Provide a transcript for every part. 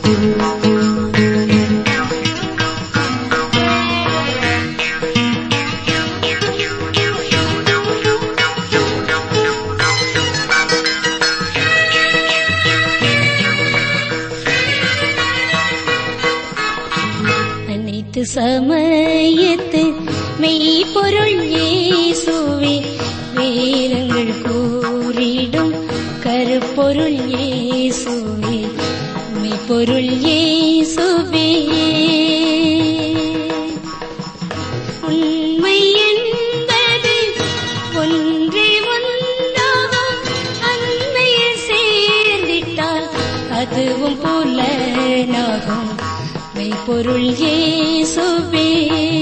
அனைத்து சமயத்து மெய்ப்பொருள் இயேசுவே வேதங்கள் கூறிடும் கருப்பொருள் இயேசுவே மெய்ப்பொருள் இயேசுவே உண்மை என்பது ஒன்றே ஒன்றாகும் அண்மையில் சேர்ந்திட்டால் அதுவும் புலனாகும் மெய்ப்பொருள் இயேசுவே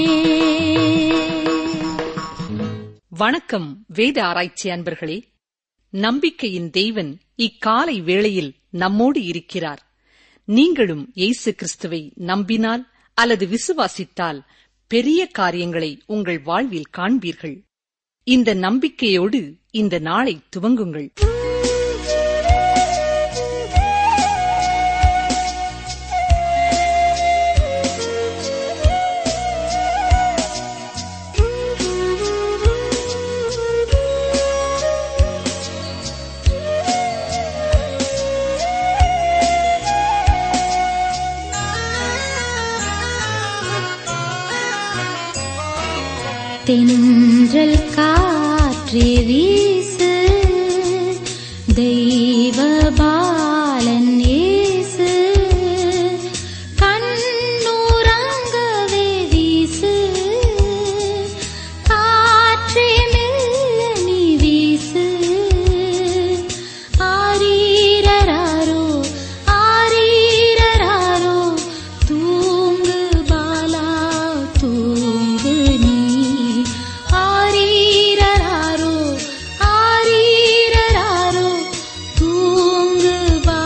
வணக்கம் வேத ஆராய்ச்சி அன்பர்களே நம்பிக்கையின் தேவன் இக்காலை வேளையில் நம்மோடு இருக்கிறார் நீங்களும் இயேசு கிறிஸ்துவை நம்பினால் அல்லது விசுவாசித்தால் பெரிய காரியங்களை உங்கள் வாழ்வில் காண்பீர்கள் இந்த நம்பிக்கையோடு இந்த நாளை துவங்குங்கள் தென்றல் காற்றே வீசு தெய்வ பாலன் இயேசு கண்ணுறங்கவே வீசு காற்றே மெல்ல நீ வீசு ஆரீரராரோ ஆரீரராரோ தூங்கு பாலா தூங்கு நீ ஆரீரராரோ ஆரீரராரோ தூங்கு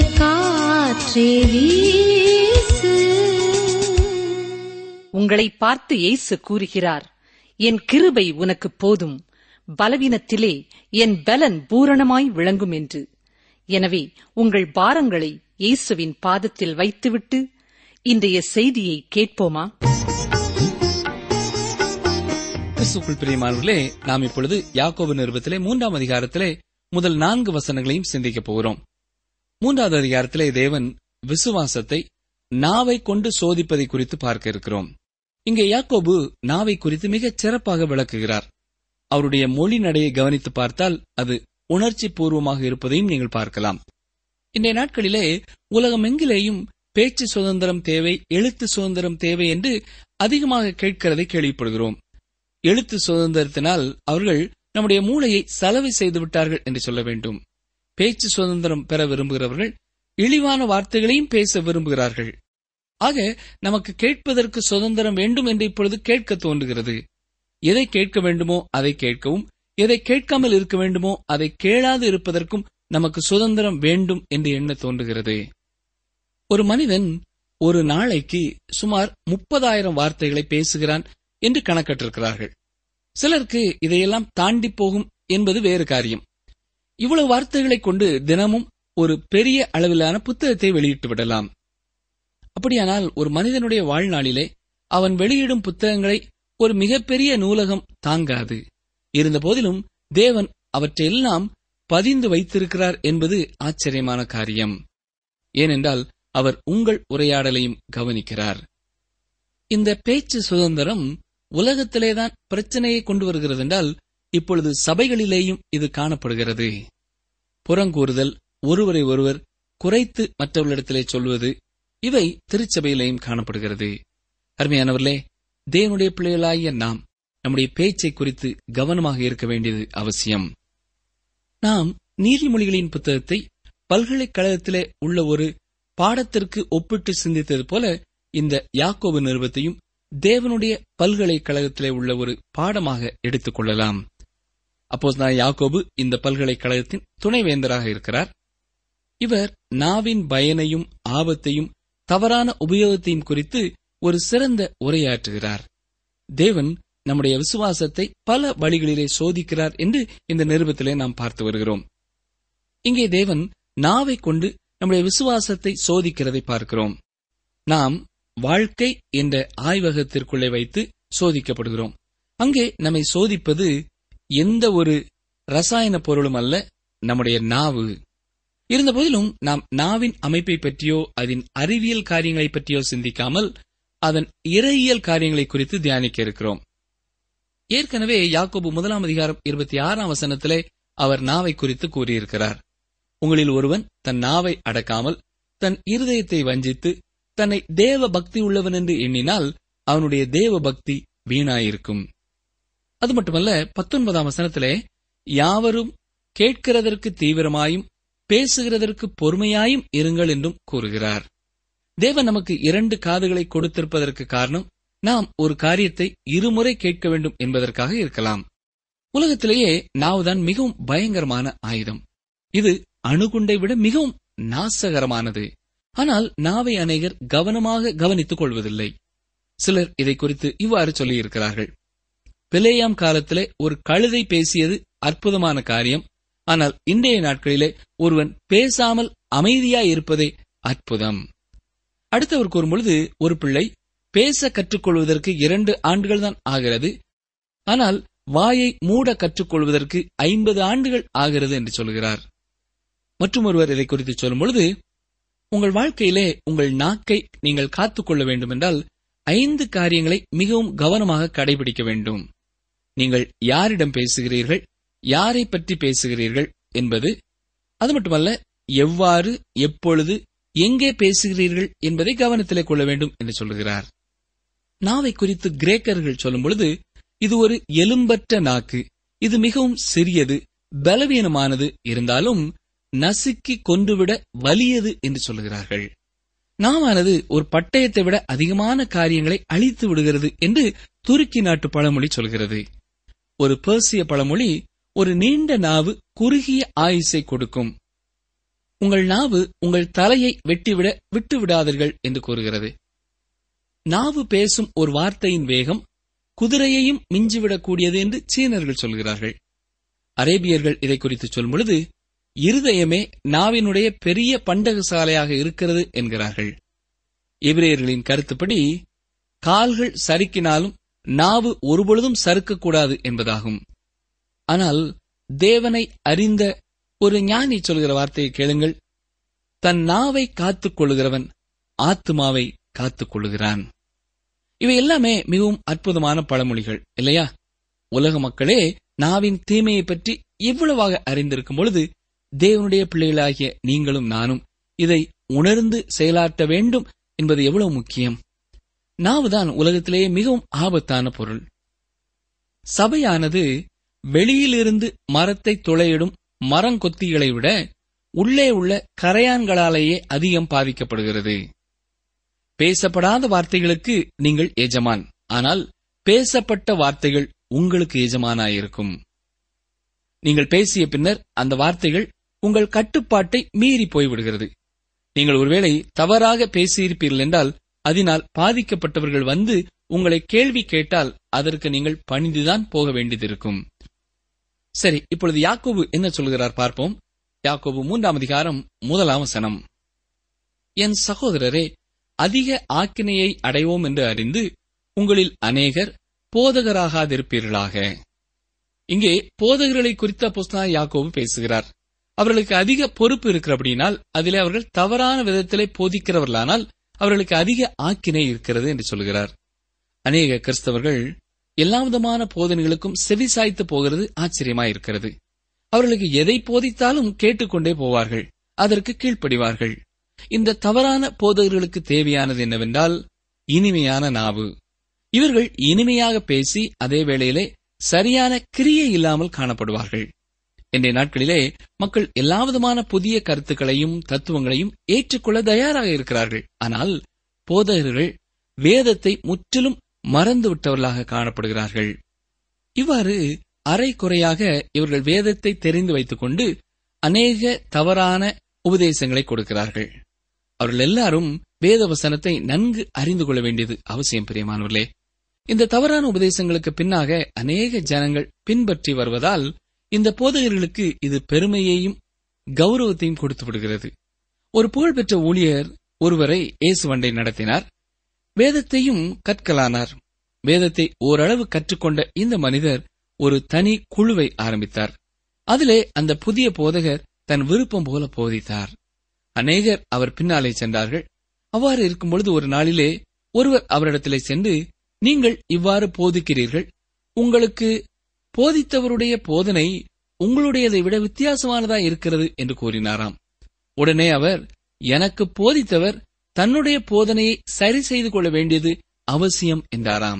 காற்றே வீசு உங்களை பார்த்து இயேசு கூறுகிறார் என் கிருபை உனக்கு போதும் பலவீனத்திலே என் பலன் பூரணமாய் விளங்கும் என்று எனவே உங்கள் பாரங்களை இயேசுவின் பாதத்தில் வைத்துவிட்டு இன்றைய செய்தியை கேட்போமா கிறிஸ்துக்குள் பிரியமானவர்களே நாம் இப்பொழுது யாக்கோபு நிருபத்திலே மூன்றாம் அதிகாரத்திலே முதல் நான்கு வசனங்களையும் சிந்திக்கப் போகிறோம் மூன்றாவது அதிகாரத்திலே தேவன் விசுவாசத்தை நாவை கொண்டு சோதிப்பதை குறித்து பார்க்க இருக்கிறோம் இங்கே யாக்கோபு நாவை குறித்து மிகச் சிறப்பாக விளக்குகிறார் அவருடைய மொழி நடையை கவனித்து பார்த்தால் அது உணர்ச்சி பூர்வமாக இருப்பதையும் நீங்கள் பார்க்கலாம் இன்றைய நாட்களிலே உலகமெங்கிலேயும் பேச்சு சுதந்திரம் தேவை எழுத்து சுதந்திரம் தேவை என்று அதிகமாக கேட்கிறதை கேள்விப்படுகிறோம் எழுத்து சுதந்திரத்தினால் அவர்கள் நம்முடைய மூளையை சலவை செய்து விட்டார்கள் என்று சொல்ல வேண்டும் பேச்சு சுதந்திரம் பெற விரும்புகிறவர்கள் இழிவான வார்த்தைகளையும் பேச விரும்புகிறார்கள் ஆக நமக்கு கேட்பதற்கு சுதந்திரம் வேண்டும் என்று இப்பொழுது கேட்க தோன்றுகிறது எதை கேட்க வேண்டுமோ அதை கேட்கவும் எதை கேட்காமல் இருக்க வேண்டுமோ அதை கேளாது இருப்பதற்கும் நமக்கு சுதந்திரம் வேண்டும் என்று எண்ண தோன்றுகிறது ஒரு மனிதன் ஒரு நாளைக்கு சுமார் முப்பதாயிரம் வார்த்தைகளை பேசுகிறான் என்று கணக்கிட்டிருக்கிறார்கள் சிலருக்கு இதையெல்லாம் தாண்டி போகும் என்பது வேறு காரியம் இவ்வளவு வார்த்தைகளை கொண்டு தினமும் ஒரு பெரிய அளவிலான புத்தகத்தை வெளியிட்டு விடலாம் அப்படியானால் ஒரு மனிதனுடைய வாழ்நாளிலே அவன் வெளியிடும் புத்தகங்களை ஒரு மிகப்பெரிய நூலகம் தாங்காது இருந்தபோதிலும் தேவன் அவற்றையெல்லாம் பதிந்து வைத்திருக்கிறார் என்பது ஆச்சரியமான காரியம் ஏனென்றால் அவர் உங்கள் உரையாடலையும் கவனிக்கிறார் இந்த பேச்சு சுதந்திரம் உலகத்திலேதான் பிரச்சனையை கொண்டு வருகிறது என்றால் இப்பொழுது சபைகளிலேயும் இது காணப்படுகிறது புறங்கூறுதல் ஒருவரை ஒருவர் குறைத்து மற்றவர்களிடத்திலே சொல்வது இவை திருச்சபையிலேயும் காணப்படுகிறது அருமையானவர்களே தேவனுடைய பிள்ளைகளாகிய நாம் நம்முடைய பேச்சை குறித்து கவனமாக இருக்க வேண்டியது அவசியம் நாம் நீதிமொழிகளின் புத்தகத்தை பல்கலைக்கழகத்திலே உள்ள ஒரு பாடத்திற்கு ஒப்பிட்டு சிந்தித்தது போல இந்த யாக்கோபு நிறுவத்தையும் தேவனுடைய பல்கலைக்கழகத்திலே உள்ள ஒரு பாடமாக எடுத்துக் கொள்ளலாம் அப்போது நான் யாக்கோபு இந்த பல்கலைக்கழகத்தின் துணைவேந்தராக இருக்கிறார் இவர் நாவின் பயனையும் ஆபத்தையும் தவறான உபயோகத்தையும் குறித்து ஒரு சிறந்த உரையாற்றுகிறார் தேவன் நம்முடைய விசுவாசத்தை பல வழிகளிலே சோதிக்கிறார் என்று இந்த நிருபத்திலே நாம் பார்த்து வருகிறோம் இங்கே தேவன் நாவை கொண்டு நம்முடைய விசுவாசத்தை சோதிக்கிறதை பார்க்கிறோம் நாம் வாழ்க்கை என்ற ஆய்வகத்திற்குள்ளே வைத்து சோதிக்கப்படுகிறோம் அங்கே நம்மை சோதிப்பது எந்த ஒரு ரசாயன பொருளும் அல்ல நம்முடைய நாவு இருந்தபோதிலும் நாம் நாவின் அமைப்பை பற்றியோ அதன் அறிவியல் காரியங்களை பற்றியோ சிந்திக்காமல் அதன் இறையியல் காரியங்களை குறித்து தியானிக்க இருக்கிறோம் ஏற்கனவே யாக்கோபு முதலாம் அதிகாரம் இருபத்தி ஆறாம் வசனத்திலே அவர் நாவை குறித்து கூறியிருக்கிறார் உங்களில் ஒருவன் தன் நாவை அடக்காமல் தன் இருதயத்தை வஞ்சித்து தன்னை தேவ பக்தி உள்ளவன் என்று எண்ணினால் அவனுடைய தேவ பக்தி வீணாயிருக்கும் அது மட்டுமல்ல பத்தொன்பதாம் வசனத்திலே யாவரும் கேட்கிறதற்கு தீவிரமாயும் பேசுகிறதற்கு பொறுமையாயும் இருங்கள் என்றும் கூறுகிறார் தேவன் நமக்கு இரண்டு காதுகளை கொடுத்திருப்பதற்கு காரணம் நாம் ஒரு காரியத்தை இருமுறை கேட்க வேண்டும் என்பதற்காக இருக்கலாம் உலகத்திலேயே நாவுதான் மிகவும் பயங்கரமான ஆயுதம் இது அணுகுண்டை விட மிகவும் நாசகரமானது ஆனால் நாவை அநேகர் கவனமாக கவனித்துக் கொள்வதில்லை சிலர் இதை குறித்து இவ்வாறு சொல்லியிருக்கிறார்கள் பிலேயாம் காலத்திலே ஒரு கழுதை பேசியது அற்புதமான காரியம் ஆனால் இன்றைய நாட்களிலே ஒருவன் பேசாமல் அமைதியாய் இருப்பதே அற்புதம் அடுத்தவர் கூறும்பொழுது ஒரு பிள்ளை பேச கற்றுக்கொள்வதற்கு இரண்டு ஆண்டுகள் தான் ஆகிறது ஆனால் வாயை மூட கற்றுக்கொள்வதற்கு ஐம்பது ஆண்டுகள் ஆகிறது என்று சொல்கிறார் மற்றும் ஒருவர் இதை குறித்து சொல்லும் பொழுது உங்கள் வாழ்க்கையிலே உங்கள் நாக்கை நீங்கள் காத்துக்கொள்ள வேண்டுமென்றால் ஐந்து காரியங்களை மிகவும் கவனமாக கடைபிடிக்க வேண்டும் நீங்கள் யாரிடம் பேசுகிறீர்கள் யாரை பற்றி பேசுகிறீர்கள் என்பது அது மட்டுமல்ல எவ்வாறு எப்பொழுது எங்கே பேசுகிறீர்கள் என்பதை கவனத்திலே கொள்ள வேண்டும் என்று சொல்லுகிறார் நாவை குறித்து கிரேக்கர்கள் சொல்லும் பொழுது இது ஒரு எலும்பற்ற நாக்கு இது மிகவும் சிறியது பலவீனமானது இருந்தாலும் நசுக்கி கொன்றுவிட வலியது என்று சொல்லுகிறார்கள் நாமானது ஒரு பட்டயத்தை விட அதிகமான காரியங்களை அழித்து விடுகிறது என்று துருக்கி நாட்டு பழமொழி சொல்கிறது ஒரு பேர்சிய பழமொழி ஒரு நீண்ட நாவு குறுகிய ஆயுசை கொடுக்கும் உங்கள் நாவு உங்கள் தலையை வெட்டிவிட விட்டு விடாதீர்கள் என்று கூறுகிறது நாவு பேசும் ஒரு வார்த்தையின் வேகம் குதிரையையும் மிஞ்சிவிடக்கூடியது என்று சீனர்கள் சொல்கிறார்கள் அரேபியர்கள் இதை குறித்து சொல்லும் பொழுது இருதயமே நாவினுடைய பெரிய பண்டகசாலையாக இருக்கிறது என்கிறார்கள் எபிரேயர்களின் கருத்துப்படி கால்கள் சறுக்கினாலும் நாவு ஒருபொழுதும் சறுக்கக்கூடாது என்பதாகும் ஆனால் தேவனை அறிந்த ஒரு ஞானி சொல்கிற வார்த்தையை கேளுங்கள் தன் நாவை காத்துக் கொள்ளுகிறவன் ஆத்துமாவை காத்துக் கொள்ளுகிறான் இவை எல்லாமே மிகவும் அற்புதமான பழமொழிகள் இல்லையா உலக மக்களே நாவின் தீமையை பற்றி இவ்வளவாக அறிந்திருக்கும் பொழுது தேவனுடைய பிள்ளைகளாகிய நீங்களும் நானும் இதை உணர்ந்து செயலாற்ற வேண்டும் என்பது எவ்வளவு முக்கியம் நாவுதான் உலகத்திலேயே மிகவும் ஆபத்தான பொருள் சபையானது வெளியிலிருந்து மரத்தை துளையிடும் மரங்கொத்திகளை விட உள்ளே உள்ள கரையான்களாலேயே அதிகம் பாதிக்கப்படுகிறது பேசப்படாத வார்த்தைகளுக்கு நீங்கள் எஜமான் ஆனால் பேசப்பட்ட வார்த்தைகள் உங்களுக்கு எஜமானாயிருக்கும் நீங்கள் பேசிய பின்னர் அந்த வார்த்தைகள் உங்கள் கட்டுப்பாட்டை மீறி போய்விடுகிறது நீங்கள் ஒருவேளை தவறாக பேசியிருப்பீர்கள் என்றால் அதனால் பாதிக்கப்பட்டவர்கள் வந்து உங்களை கேள்வி கேட்டால் அதற்கு நீங்கள் பணிந்துதான் போக வேண்டியதிருக்கும் சரி இப்பொழுது யாக்கோபு என்ன சொல்கிறார் பார்ப்போம் யாக்கோபு மூன்றாம் அதிகாரம் முதலாம் வசனம் என் சகோதரரே அதிக ஆக்கினையை அடைவோம் என்று அறிந்து உங்களில் அநேகர் போதகராகாதிருப்பீர்களாக இங்கே போதகர்களை குறித்த புஸ்தக யாக்கோபு பேசுகிறார் அவர்களுக்கு அதிக பொறுப்பு இருக்கிறபடினால் அதிலே அவர்கள் தவறான விதத்திலே போதிக்கிறவர்களானால் அவர்களுக்கு அதிக ஆக்கினை இருக்கிறது என்று சொல்கிறார் அநேக கிறிஸ்தவர்கள் எல்லா விதமான போதனைகளுக்கும் செவிசாய்த்து போகிறது ஆச்சரியமாயிருக்கிறது அவர்களுக்கு எதை போதித்தாலும் கேட்டுக்கொண்டே போவார்கள் அதற்கு கீழ்ப்படிவார்கள் இந்த தவறான போதகர்களுக்கு தேவையானது என்னவென்றால் இனிமையான நாவு இவர்கள் இனிமையாக பேசி அதே வேளையிலே சரியான கிரியை இல்லாமல் காணப்படுவார்கள் இன்றைய நாட்களிலே மக்கள் எல்லாவிதமான புதிய கருத்துக்களையும் தத்துவங்களையும் ஏற்றுக்கொள்ள தயாராக இருக்கிறார்கள் ஆனால் போதகர்கள் வேதத்தை முற்றிலும் மறந்துவிட்டவர்களாக காணப்படுகிறார்கள் இவ்வாறு அரை குறையாக இவர்கள் வேதத்தை தெரிந்து வைத்துக் கொண்டு அநேக தவறான உபதேசங்களை கொடுக்கிறார்கள் அவர்கள் எல்லாரும் வேத வசனத்தை நன்கு அறிந்து கொள்ள வேண்டியது அவசியம் பிரியமானவர்களே இந்த தவறான உபதேசங்களுக்கு பின்னாக அநேக ஜனங்கள் பின்பற்றி வருவதால் இந்த போதகர்களுக்கு இது பெருமையையும் கௌரவத்தையும் கொடுத்து விடுகிறது ஒரு புகழ்பெற்ற ஊழியர் ஒருவரை இயேசுவண்டை நடத்தினார் வேதத்தையும் கற்கலானார் வேதத்தை ஓரளவு கற்றுக்கொண்ட இந்த மனிதர் ஒரு தனி குழுவை ஆரம்பித்தார் அதிலே அந்த புதிய போதகர் தன் விருப்பம் போல போதித்தார் அநேகர் அவர் பின்னாலே சென்றார்கள் அவ்வாறு இருக்கும் பொழுது ஒரு நாளிலே ஒருவர் அவரிடத்திலே சென்று நீங்கள் இவ்வாறு போதிக்கிறீர்கள் உங்களுக்கு போதித்தவருடைய போதனை உங்களுடையதை விட வித்தியாசமானதா இருக்கிறது என்று கூறினாராம் உடனே அவர் எனக்கு போதித்தவர் தன்னுடைய போதனையை சரி செய்து கொள்ள வேண்டியது அவசியம் என்றாராம்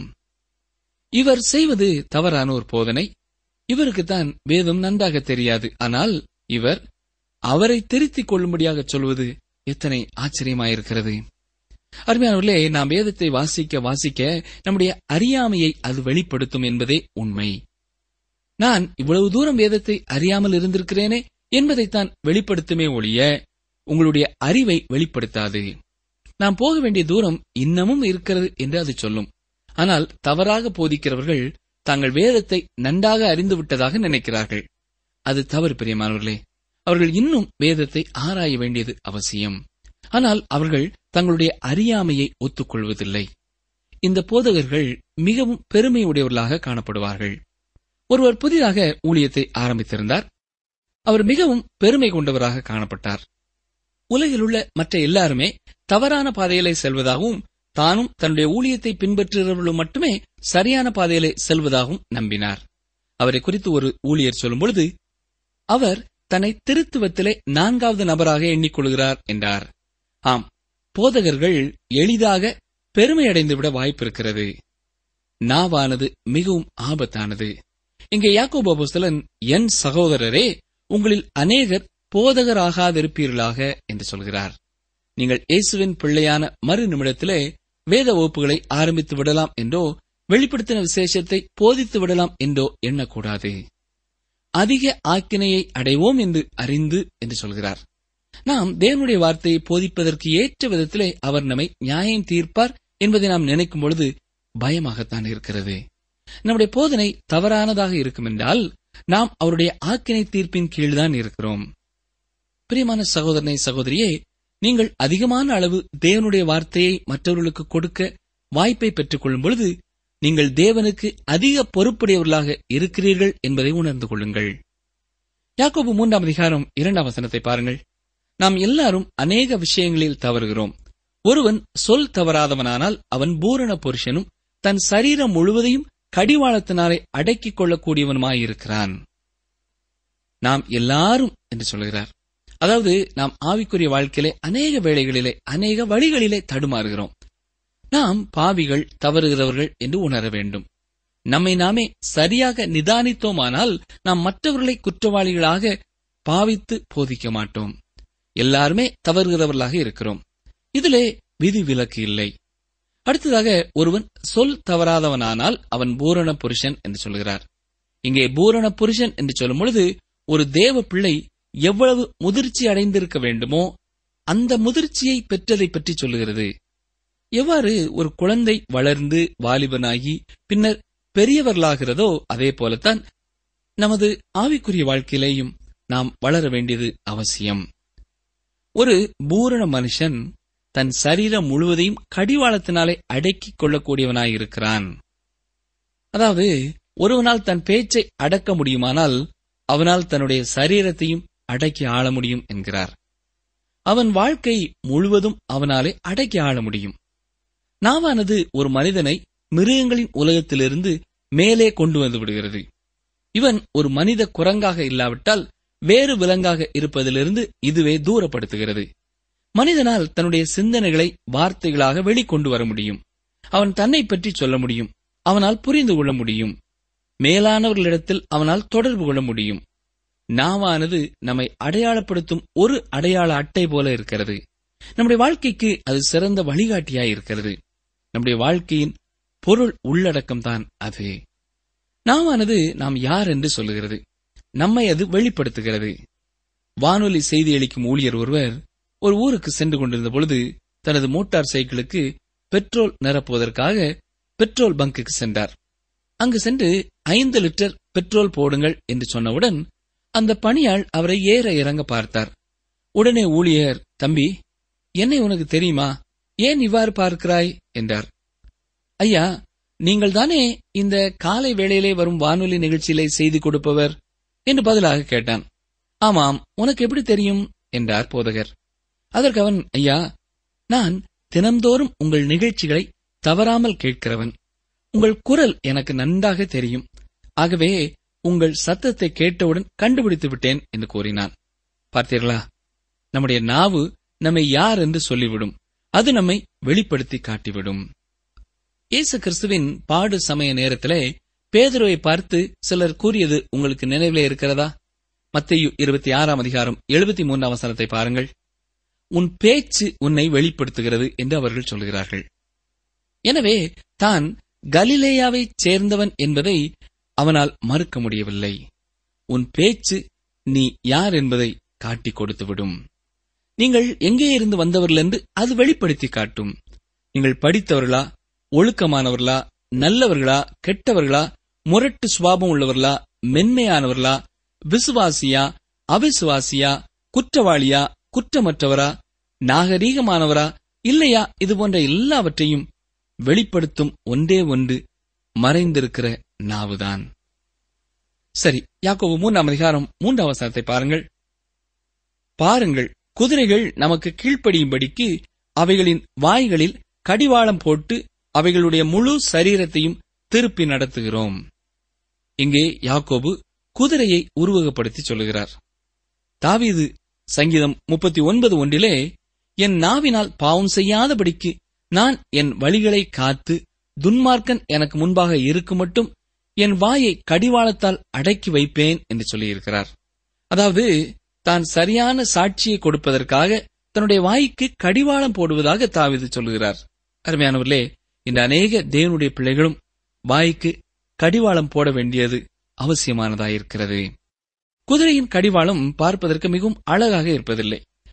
இவர் செய்வது தவறான ஒரு போதனை இவருக்குத்தான் வேதம் நன்றாக தெரியாது ஆனால் இவர் அவரை திருத்திக் கொள்ளும்படியாக சொல்வது எத்தனை ஆச்சரியமாயிருக்கிறது அருமையானவர்களே நாம் வேதத்தை வாசிக்க வாசிக்க நம்முடைய அறியாமையை அது வெளிப்படுத்தும் என்பதே உண்மை நான் இவ்வளவு தூரம் வேதத்தை அறியாமல் இருந்திருக்கிறேனே என்பதைத்தான் வெளிப்படுத்துமே ஒழிய உங்களுடைய அறிவை வெளிப்படுத்தாது நாம் போக வேண்டிய தூரம் இன்னமும் இருக்கிறது என்று அது சொல்லும் ஆனால் தவறாக போதிக்கிறவர்கள் தாங்கள் வேதத்தை நன்றாக அறிந்து விட்டதாக நினைக்கிறார்கள் அது தவறு பிரியமானவர்களே அவர்கள் இன்னும் வேதத்தை ஆராய வேண்டியது அவசியம் ஆனால் அவர்கள் தங்களுடைய அறியாமையை ஒத்துக்கொள்வதில்லை இந்த போதகர்கள் மிகவும் பெருமை உடையவர்களாக காணப்படுவார்கள் ஒருவர் புதிதாக ஊழியத்தை ஆரம்பித்திருந்தார் அவர் மிகவும் பெருமை கொண்டவராக காணப்பட்டார் உலகிலுள்ள மற்ற எல்லாருமே தவறான பாதையிலே செல்வதாகவும் தானும் தன்னுடைய ஊழியத்தை பின்பற்றுகிறவர்களும் மட்டுமே சரியான பாதையிலே செல்வதாகவும் நம்பினார் அவரை குறித்து ஒரு ஊழியர் சொல்லும் பொழுது அவர் தன்னை திருத்துவத்திலே நான்காவது நபராக எண்ணிக்கொள்கிறார் என்றார் ஆம் போதகர்கள் எளிதாக பெருமையடைந்துவிட வாய்ப்பிருக்கிறது நாவானது மிகவும் ஆபத்தானது இங்கே யாக்கோபு அப்போஸ்தலன் என் சகோதரரே உங்களில் அநேகர் போதகராகாதிருப்பீர்களாக என்று சொல்கிறார் நீங்கள் இயேசுவின் பிள்ளையான மறு நிமிடத்திலே வேத வகுப்புகளை ஆரம்பித்து விடலாம் என்றோ வெளிப்படுத்தின விசேஷத்தை போதித்து விடலாம் என்றோ எண்ணக்கூடாது அதிக ஆக்கினையை அடைவோம் என்று அறிந்து என்று சொல்கிறார் நாம் தேவனுடைய வார்த்தையை போதிப்பதற்கு ஏற்ற விதத்திலே அவர் நம்மை நியாயம் தீர்ப்பார் என்பதை நாம் நினைக்கும் பொழுது பயமாகத்தான் இருக்கிறது நம்முடைய போதனை தவறானதாக இருக்கும் என்றால் நாம் அவருடைய ஆக்கினை தீர்ப்பின் கீழ்தான் இருக்கிறோம் பிரியமான சகோதரனை சகோதரியே நீங்கள் அதிகமான அளவு தேவனுடைய வார்த்தையை மற்றவர்களுக்கு கொடுக்க வாய்ப்பை பெற்றுக் கொள்ளும் பொழுது நீங்கள் தேவனுக்கு அதிக பொறுப்புடையவர்களாக இருக்கிறீர்கள் என்பதை உணர்ந்து கொள்ளுங்கள் யாக்கோபு மூன்றாம் அதிகாரம் இரண்டாம் வசனத்தை பாருங்கள் நாம் எல்லாரும் அநேக விஷயங்களில் தவறுகிறோம் ஒருவன் சொல் தவறாதவனானால் அவன் பூரண புருஷனும் தன் சரீரம் முழுவதையும் கடிவாளத்தினாலே அடக்கிக் கொள்ளக்கூடியவனுமாயிருக்கிறான் நாம் எல்லாரும் என்று சொல்கிறார் அதாவது நாம் ஆவிக்குரிய வாழ்க்கையிலே அநேக வேளைகளிலே அநேக வழிகளிலே தடுமாறுகிறோம் நாம் பாவிகள் தவறுகிறவர்கள் என்று உணர வேண்டும் நம்மை நாமே சரியாக நிதானித்தோமானால் நாம் மற்றவர்களை குற்றவாளிகளாக பாவித்து போதிக்க மாட்டோம் எல்லாருமே தவறுகிறவர்களாக இருக்கிறோம் இதிலே விதி விலக்கு இல்லை அடுத்ததாக ஒருவன் சொல் தவறாதவனானால் அவன் பூரண புருஷன் என்று சொல்கிறார் இங்கே பூரண புருஷன் என்று சொல்லும் பொழுது ஒரு தேவ பிள்ளை எவ்வளவு முதிர்ச்சி அடைந்திருக்க வேண்டுமோ அந்த முதிர்ச்சியை பெற்றதை பற்றி சொல்லுகிறது எவ்வாறு ஒரு குழந்தை வளர்ந்து வாலிபனாகி பின்னர் பெரியவர்களாகிறதோ அதே போலத்தான் நமது ஆவிக்குரிய வாழ்க்கையிலேயும் நாம் வளர வேண்டியது அவசியம் ஒரு பூரண மனுஷன் தன் சரீரம் முழுவதையும் கடிவாளத்தினாலே அடக்கிக் கொள்ளக்கூடியவனாயிருக்கிறான் அதாவது ஒருவனால் தன் பேச்சை அடக்க முடியுமானால் அவனால் தன்னுடைய சரீரத்தையும் அடக்கி ஆள முடியும் என்கிறார் அவன் வாழ்க்கை முழுவதும் அவனாலே அடக்கி ஆள முடியும் நாவானது ஒரு மனிதனை மிருகங்களின் உலகத்திலிருந்து மேலே கொண்டு வந்து விடுகிறது இவன் ஒரு மனித குரங்காக இல்லாவிட்டால் வேறு விலங்காக இருப்பதிலிருந்து இதுவே தூரப்படுத்துகிறது மனிதனால் தன்னுடைய சிந்தனைகளை வார்த்தைகளாக வெளிக்கொண்டு வர முடியும் அவன் தன்னை பற்றி சொல்ல முடியும் அவனால் புரிந்து கொள்ள முடியும் மேலானவர்களிடத்தில் அவனால் தொடர்பு கொள்ள முடியும் நாவானது நம்மை அடையாளப்படுத்தும் ஒரு அடையாள அட்டை போல இருக்கிறது நம்முடைய வாழ்க்கைக்கு அது சிறந்த வழிகாட்டியாய் இருக்கிறது நம்முடைய வாழ்க்கையின் பொருள் உள்ளடக்கம் தான் அது நாவானது நாம் யார் என்று சொல்லுகிறது நம்மை அது வெளிப்படுத்துகிறது வானொலி செய்தி அளிக்கும் ஊழியர் ஒருவர் ஒரு ஊருக்கு சென்று கொண்டிருந்த பொழுது தனது மோட்டார் சைக்கிளுக்கு பெட்ரோல் நிரப்புவதற்காக பெட்ரோல் பங்குக்கு சென்றார் அங்கு சென்று ஐந்து லிட்டர் பெட்ரோல் போடுங்கள் என்று சொன்னவுடன் அந்த பணியாள் அவரை ஏற இறங்க பார்த்தார் உடனே ஊழியர் தம்பி என்னை உனக்கு தெரியுமா ஏன் இவ்வாறு பார்க்கிறாய் என்றார் ஐயா நீங்கள் தானே இந்த காலை வேளையிலே வரும் வானொலி நிகழ்ச்சியிலே செய்தி கொடுப்பவர் என்று பதிலாக கேட்டான் ஆமாம் உனக்கு எப்படி தெரியும் என்றார் போதகர் அதற்கு அவன் ஐயா நான் தினம்தோறும் உங்கள் நிகழ்ச்சிகளை தவறாமல் கேட்கிறவன் உங்கள் குரல் எனக்கு நன்றாக தெரியும் ஆகவே உங்கள் சத்தத்தை கேட்டவுடன் கண்டுபிடித்து விட்டேன் என்று கூறினான் பார்த்தீர்களா நம்முடைய நாவு நம்மை யார் என்று சொல்லிவிடும் அது நம்மை வெளிப்படுத்தி காட்டிவிடும் இயேசு கிறிஸ்துவின் பாடு சமய நேரத்திலே பேதுருவை பார்த்து சிலர் கூறியது உங்களுக்கு நினைவிலே இருக்கிறதா மத்தேயு இருபத்தி ஆறாம் அதிகாரம் எழுபத்தி மூன்றாம் வசனத்தை பாருங்கள் உன் பேச்சு உன்னை வெளிப்படுத்துகிறது என்று அவர்கள் சொல்கிறார்கள் எனவே தான் கலிலேயாவைச் சேர்ந்தவன் என்பதை அவனால் மறுக்க முடியவில்லை உன் பேச்சு நீ யார் என்பதை காட்டிக் கொடுத்துவிடும் நீங்கள் எங்கே இருந்து வந்தவர்கள் என்று அது வெளிப்படுத்தி காட்டும் நீங்கள் படித்தவர்களா ஒழுக்கமானவர்களா நல்லவர்களா கெட்டவர்களா முரட்டு சுவாபம் உள்ளவர்களா மென்மையானவர்களா விசுவாசியா அவிசுவாசியா குற்றவாளியா குற்றமற்றவரா நாகரீகமானவரா இல்லையா இது போன்ற எல்லாவற்றையும் வெளிப்படுத்தும் ஒன்றே ஒன்று மறைந்திருக்கிற நாவுதான் சரி யாக்கோபு மூன்றாம் அதிகாரம் மூன்றாம் வசனத்தை பாருங்கள் பாருங்கள் குதிரைகள் நமக்கு கீழ்ப்படியும்படிக்கு அவைகளின் வாய்களில் கடிவாளம் போட்டு அவைகளுடைய முழு சரீரத்தையும் திருப்பி நடத்துகிறோம் இங்கே யாக்கோபு குதிரையை உருவகப்படுத்தி சொல்லுகிறார் தாவீது சங்கீதம் முப்பத்தி ஒன்பது ஒன்றிலே என் நாவினால் பாவம் செய்யாதபடிக்கு நான் என் வழிகளை காத்து துன்மார்க்கன் எனக்கு முன்பாக இருக்கும் மட்டும் என் வாயை கடிவாளத்தால் அடக்கி வைப்பேன் என்று சொல்லியிருக்கிறார் அதாவது தான் சரியான சாட்சியை கொடுப்பதற்காக தன்னுடைய வாய்க்கு கடிவாளம் போடுவதாக தாவிது சொல்கிறார் அருமையானவர்களே இந்த அநேக தேவனுடைய பிள்ளைகளும் வாய்க்கு கடிவாளம் போட வேண்டியது அவசியமானதாயிருக்கிறது குதிரையின் கடிவாளம் பார்ப்பதற்கு மிகவும் அழகாக இருப்பதில்லை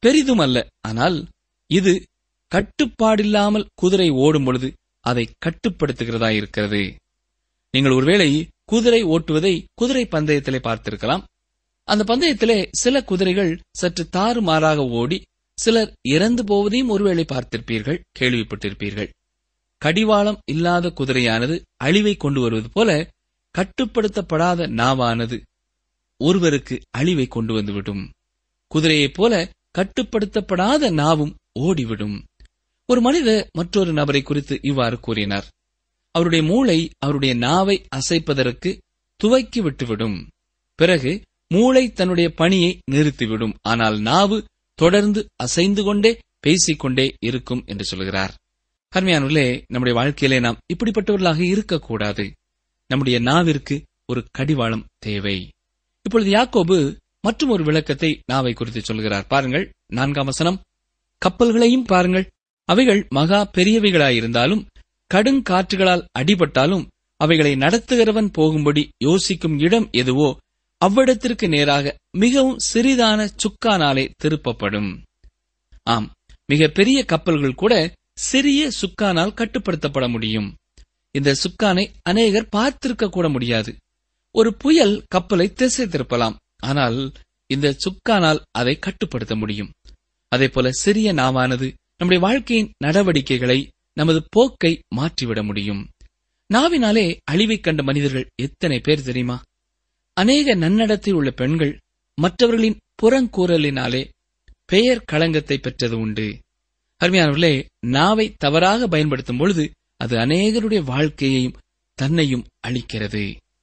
பெரிதும் அல்ல ஆனால் இது கட்டுப்பாடில்லாமல் குதிரை ஓடும் பொழுது அதை கட்டுப்படுத்துகிறதா இருக்கிறது நீங்கள் ஒருவேளை குதிரை ஓட்டுவதை குதிரை பந்தயத்திலே பார்த்திருக்கலாம் அந்த பந்தயத்திலே சில குதிரைகள் சற்று தாறுமாறாக ஓடி சிலர் இறந்து போவதையும் ஒருவேளை பார்த்திருப்பீர்கள் கேள்விப்பட்டிருப்பீர்கள் கடிவாளம் இல்லாத குதிரையானது அழிவை கொண்டு வருவது போல கட்டுப்படுத்தப்படாத நாவானது ஒருவருக்கு அழிவை கொண்டு வந்துவிடும் குதிரையைப் போல கட்டுப்படுத்தப்படாத நாவும் ஓடிவிடும் ஒரு மனிதர் மற்றொரு நபரை குறித்து இவ்வாறு கூறினார் அவருடைய மூளை அவருடைய நாவை அசைப்பதற்கு துவக்கி விட்டுவிடும் பிறகு மூளை தன்னுடைய பணியை நிறுத்திவிடும் ஆனால் நாவு தொடர்ந்து அசைந்து கொண்டே பேசிக்கொண்டே இருக்கும் என்று சொல்கிறார் கர்மையானுள்ளே நம்முடைய வாழ்க்கையிலே நாம் இப்படிப்பட்டவர்களாக இருக்கக்கூடாது நம்முடைய நாவிற்கு ஒரு கடிவாளம் தேவை இப்பொழுது யாக்கோபு மற்றும் ஒரு விளக்கத்தை நாவை குறித்து சொல்கிறார் பாருங்கள் நான்காம் வசனம் கப்பல்களையும் பாருங்கள் அவைகள் மகா பெரியவைகளாயிருந்தாலும் கடுங்காற்றுகளால் அடிபட்டாலும் அவைகளை நடத்துகிறவன் போகும்படி யோசிக்கும் இடம் எதுவோ அவ்விடத்திற்கு நேராக மிகவும் சிறிதான சுக்கானாலே திருப்பப்படும் ஆம் மிக பெரிய கப்பல்கள் கூட சிறிய சுக்கானால் கட்டுப்படுத்தப்பட முடியும் இந்த சுக்கானை அநேகர் பார்த்திருக்க கூட முடியாது ஒரு புயல் கப்பலை திசை திருப்பலாம் ஆனால் இந்த சுக்கானால் அதை கட்டுப்படுத்த முடியும் அதே போல சிறிய நாவானது நம்முடைய வாழ்க்கையின் நடவடிக்கைகளை நமது போக்கை மாற்றிவிட முடியும் நாவினாலே அழிவைக் கண்ட மனிதர்கள் எத்தனை பேர் தெரியுமா அநேக நன்னடத்தில் உள்ள பெண்கள் மற்றவர்களின் புறங்கூறலினாலே பெயர் களங்கத்தை பெற்றது உண்டு அருமையானவர்களே நாவை தவறாக பயன்படுத்தும் பொழுது அது அநேகருடைய வாழ்க்கையையும் தன்னையும் அளிக்கிறது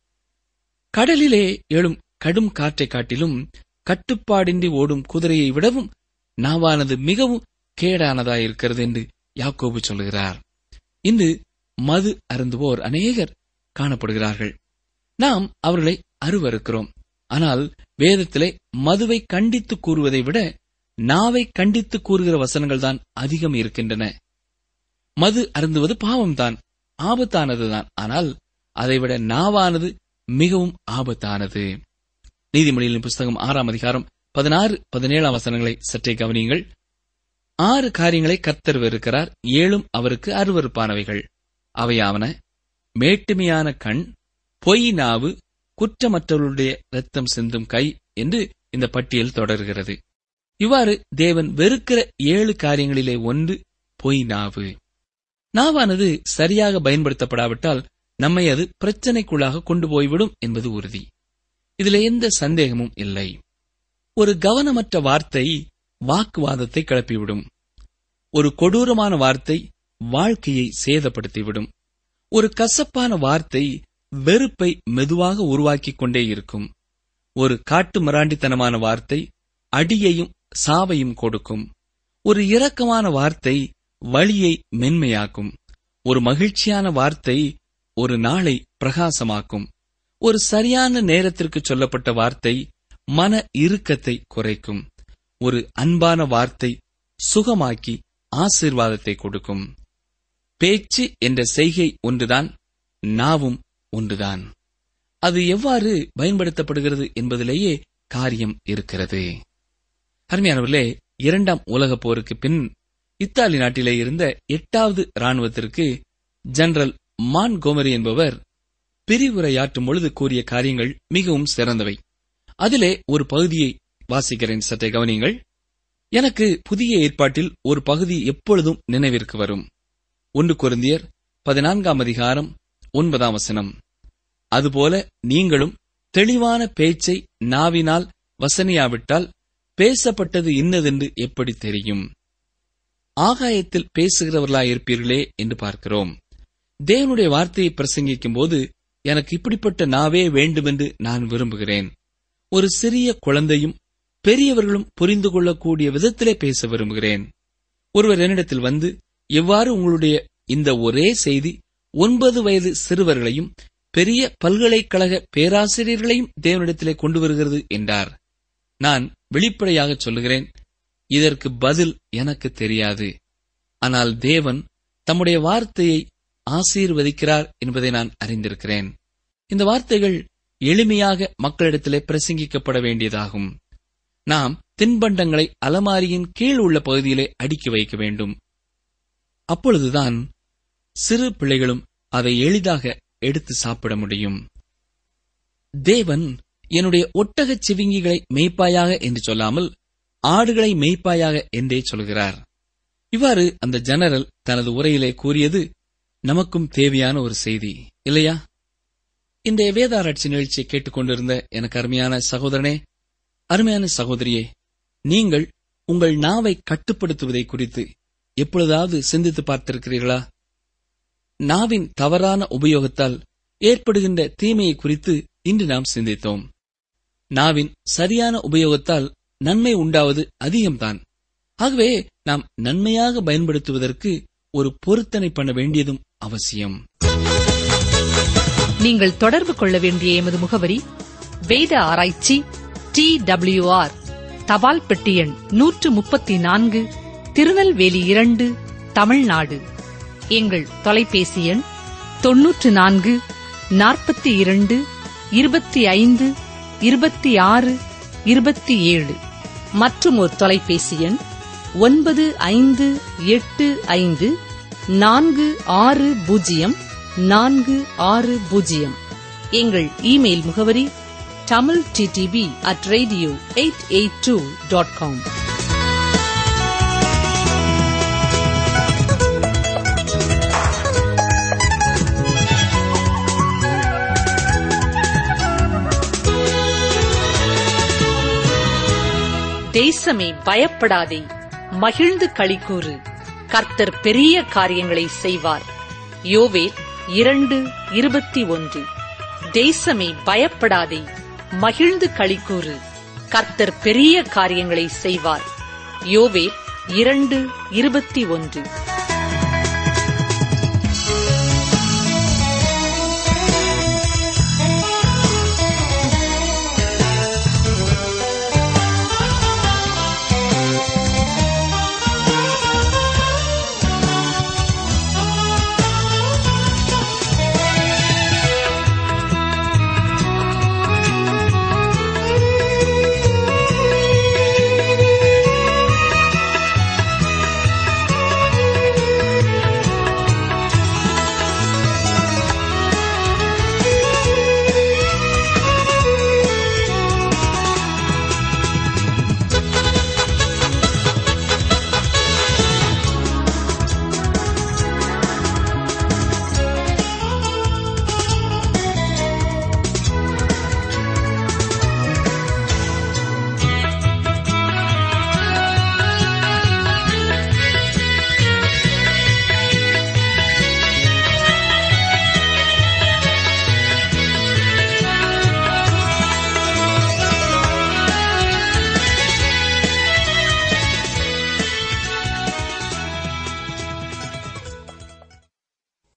கடலிலே எழும் கடும் காற்றை காட்டிலும் கட்டுப்பாடின்றி ஓடும் குதிரையை விடவும் நாவானது மிகவும் கேடானதாயிருக்கிறது என்று யாக்கோபு சொல்கிறார் இன்று மது அருந்துவோர் அநேகர் காணப்படுகிறார்கள் நாம் அவர்களை அருவருக்கிறோம் ஆனால் வேதத்திலே மதுவை கண்டித்து கூறுவதை விட நாவை கண்டித்து கூறுகிற வசனங்கள் தான் அதிகம் இருக்கின்றன மது அருந்துவது பாவம்தான் ஆபத்தானதுதான் ஆனால் அதைவிட நாவானது மிகவும் ஆபத்தானது நீதிமொழிகளின் புஸ்தகம் ஆறாம் அதிகாரம் பதினாறு பதினேழாம் வசனங்களை சற்றே கவனியுங்கள் ஆறு காரியங்களை கர்த்தர் வெறுக்கிறார் ஏழும் அவருக்கு அருவருப்பானவைகள் அவையாவன மேட்டுமையான கண் பொய் நாவு குற்றமற்றவர்களுடைய ரத்தம் சிந்தும் கை என்று இந்த பட்டியல் தொடர்கிறது இவ்வாறு தேவன் வெறுக்கிற ஏழு காரியங்களிலே ஒன்று பொய் நாவு நாவானது சரியாக பயன்படுத்தப்படாவிட்டால் நம்மை அது பிரச்சனைக்குள்ளாக கொண்டு போய்விடும் என்பது உறுதி இதில் எந்த சந்தேகமும் இல்லை ஒரு கவனமற்ற வார்த்தை வாக்குவாதத்தை கிளப்பிவிடும் ஒரு கொடூரமான வார்த்தை வாழ்க்கையை சேதப்படுத்திவிடும் ஒரு கசப்பான வார்த்தை வெறுப்பை மெதுவாக உருவாக்கிக் கொண்டே இருக்கும் ஒரு காட்டு மிராண்டித்தனமான வார்த்தை அடியையும் சாவையும் கொடுக்கும் ஒரு இரக்கமான வார்த்தை வழியை மென்மையாக்கும் ஒரு மகிழ்ச்சியான வார்த்தை ஒரு நாளை பிரகாசமாக்கும் ஒரு சரியான நேரத்திற்கு சொல்லப்பட்ட வார்த்தை மன இறுக்கத்தை குறைக்கும் ஒரு அன்பான வார்த்தை சுகமாக்கி ஆசீர்வாதத்தை கொடுக்கும் பேச்சு என்ற செய்கை ஒன்றுதான் நாவும் ஒன்றுதான் அது எவ்வாறு பயன்படுத்தப்படுகிறது என்பதிலேயே காரியம் இருக்கிறது அருமையானவர்களே இரண்டாம் உலகப் போருக்கு பின் இத்தாலி நாட்டிலே இருந்த எட்டாவது ராணுவத்திற்கு ஜெனரல் மான் கோமரி என்பவர் பிரிவுரையாற்றும் பொழுது கூறிய காரியங்கள் மிகவும் சிறந்தவை அதிலே ஒரு பகுதியை வாசிக்கிறேன் சற்றே கவனியுங்கள் எனக்கு புதிய ஏற்பாட்டில் ஒரு பகுதி எப்பொழுதும் நினைவிற்கு வரும் ஒன்று குருந்தியர் பதினான்காம் அதிகாரம் ஒன்பதாம் வசனம் அதுபோல நீங்களும் தெளிவான பேச்சை நாவினால் வசனியாவிட்டால் பேசப்பட்டது இன்னதென்று எப்படி தெரியும் ஆகாயத்தில் பேசுகிறவர்களாயிருப்பீர்களே என்று பார்க்கிறோம் தேவனுடைய வார்த்தையை பிரசங்கிக்கும் போது எனக்கு இப்படிப்பட்ட நாவே வேண்டுமென்று நான் விரும்புகிறேன் ஒரு சிறிய குழந்தையும் பெரியவர்களும் புரிந்து கொள்ளக்கூடிய விதத்திலே பேச விரும்புகிறேன் ஒருவர் என்னிடத்தில் வந்து எவ்வாறு உங்களுடைய இந்த ஒரே செய்தி ஒன்பது வயது சிறுவர்களையும் பெரிய பல்கலைக்கழக பேராசிரியர்களையும் தேவனிடத்திலே கொண்டு வருகிறது என்றார் நான் வெளிப்படையாக சொல்லுகிறேன் இதற்கு பதில் எனக்கு தெரியாது ஆனால் தேவன் தம்முடைய வார்த்தையை ஆசீர்வதிக்கிறார் என்பதை நான் அறிந்திருக்கிறேன் இந்த வார்த்தைகள் எளிமையாக மக்களிடத்திலே பிரசங்கிக்கப்பட வேண்டியதாகும் நாம் தின்பண்டங்களை அலமாரியின் கீழ் உள்ள பகுதியிலே அடுக்கி வைக்க வேண்டும் அப்பொழுதுதான் சிறு பிள்ளைகளும் அதை எளிதாக எடுத்து சாப்பிட முடியும் தேவன் என்னுடைய ஒட்டகச் சிவிங்கிகளை மேய்ப்பாயாக என்று சொல்லாமல் ஆடுகளை மேய்ப்பாயாக என்றே சொல்கிறார் இவ்வாறு அந்த ஜெனரல் தனது உரையிலே கூறியது நமக்கும் தேவையான ஒரு செய்தி இல்லையா இந்த வேதாராய்ச்சி நிகழ்ச்சியை கேட்டுக்கொண்டிருந்த எனக்கு அருமையான சகோதரனே அருமையான சகோதரியே நீங்கள் உங்கள் நாவை கட்டுப்படுத்துவதை குறித்து எப்பொழுதாவது சிந்தித்து பார்த்திருக்கிறீர்களா நாவின் தவறான உபயோகத்தால் ஏற்படுகின்ற தீமையை குறித்து இன்று நாம் சிந்தித்தோம் நாவின் சரியான உபயோகத்தால் நன்மை உண்டாவது அதிகம்தான் ஆகவே நாம் நன்மையாக பயன்படுத்துவதற்கு ஒரு பொருத்தனை பண்ண வேண்டியதும் அவசியம் நீங்கள் தொடர்பு கொள்ள வேண்டிய எமது முகவரி வேத ஆராய்ச்சி டி ஆர் தபால் பெட்டி எண் நூற்று முப்பத்தி நான்கு திருநெல்வேலி இரண்டு தமிழ்நாடு எங்கள் தொலைபேசி எண் தொன்னூற்று நான்கு நாற்பத்தி இரண்டு இருபத்தி ஐந்து இருபத்தி ஆறு இருபத்தி ஏழு மற்றும் ஒரு தொலைபேசி எண் ஒன்பது ஐந்து எட்டு ஐந்து நான்கு ஆறு பூஜ்ஜியம் நான்கு ஆறு பூஜ்ஜியம் எங்கள் இமெயில் முகவரி Tamil DTP at radio eight eight two dot com தேசமே பயப்படாதே மகிழ்ந்து களிக்கூறு கர்த்தர் பெரிய காரியங்களை செய்வார் யோவேல் இரண்டு இருபத்தி ஒன்று தேசமே பயப்படாதே மகிழ்ந்து களிக்கூறு கர்த்தர் பெரிய காரியங்களை செய்வார் யோவேல் இரண்டு இருபத்தி ஒன்று